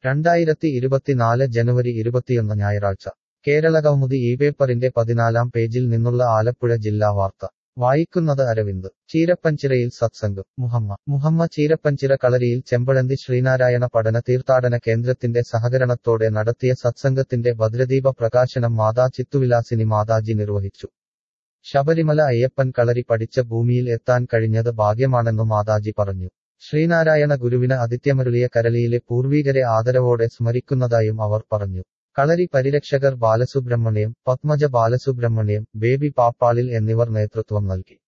രണ്ടായിരത്തി ഇരുപത്തിനാല് ജനുവരി ഇരുപത്തിയൊന്ന് ഞായറാഴ്ച കേരളകൗമുദി ഈ പേപ്പറിന്റെ പതിനാലാം പേജിൽ നിന്നുള്ള ആലപ്പുഴ ജില്ലാ വാർത്ത വായിക്കുന്നത് അരവിന്ദ് ചീരപ്പഞ്ചിറയിൽ സത്സംഗം മുഹമ്മ മുഹമ്മ ചീരപ്പഞ്ചിറ കളരിയിൽ ചെമ്പഴന്തി ശ്രീനാരായണ പഠന തീർത്ഥാടന കേന്ദ്രത്തിന്റെ സഹകരണത്തോടെ നടത്തിയ സത്സംഗത്തിന്റെ ഭദ്രദീപ പ്രകാശനം മാതാ ചിത്തുവിലാസിനി മാതാജി നിർവഹിച്ചു ശബരിമല അയ്യപ്പൻ കളരി പഠിച്ച ഭൂമിയിൽ എത്താൻ കഴിഞ്ഞത് ഭാഗ്യമാണെന്നു മാതാജി പറഞ്ഞു ശ്രീനാരായണ ഗുരുവിന് അതിഥ്യമരുളിയ കരളിയിലെ പൂർവീകരെ ആദരവോടെ സ്മരിക്കുന്നതായും അവർ പറഞ്ഞു കളരി പരിരക്ഷകർ ബാലസുബ്രഹ്മണ്യം പത്മജ ബാലസുബ്രഹ്മണ്യം ബേബി പാപ്പാളിൽ എന്നിവർ നേതൃത്വം നൽകി